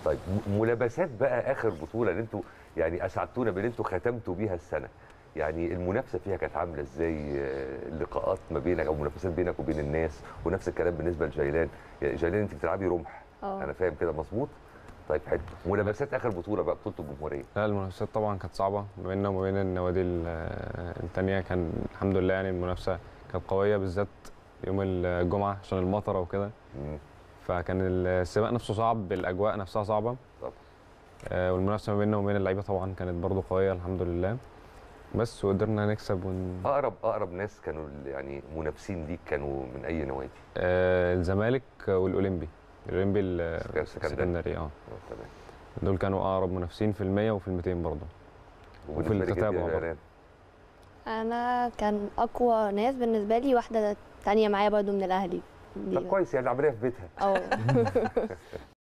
طيب م- ملابسات بقى اخر بطوله اللي انتوا يعني اسعدتونا بان انتوا ختمتوا بيها السنه يعني المنافسه فيها كانت عامله ازاي آه، اللقاءات ما بينك او منافسات بينك وبين الناس ونفس الكلام بالنسبه لجيلان يعني جيلان انت بتلعبي رمح اه انا فاهم كده مظبوط طيب حلو ملابسات اخر بطوله بقى بطوله الجمهوريه لا المنافسات طبعا كانت صعبة ما بيننا وما بين النوادي ال- التانية كان الحمد لله يعني المنافسة كانت قوية بالذات يوم الجمعة عشان المطرة وكده مم. فكان السباق نفسه صعب الأجواء نفسها صعبة طبعا. آه، والمنافسة ما بيننا وبين اللعيبة طبعا كانت برضو قوية الحمد لله بس وقدرنا نكسب ون... اقرب اقرب ناس كانوا ال- يعني منافسين ليك كانوا من اي نوادي آه، الزمالك والأولمبي الأولمبي ال- السكندري. السكندري اه آه، تمام دول كانوا أقرب منافسين في المية وفي الميتين برضو وبالنسبة لك إنت التتابع يا برضه. جيلان؟ انا كان اقوى ناس بالنسبه لي واحده تانية معايا برضو من الاهلي دي طب كويس يعني العمليه في بيتها اه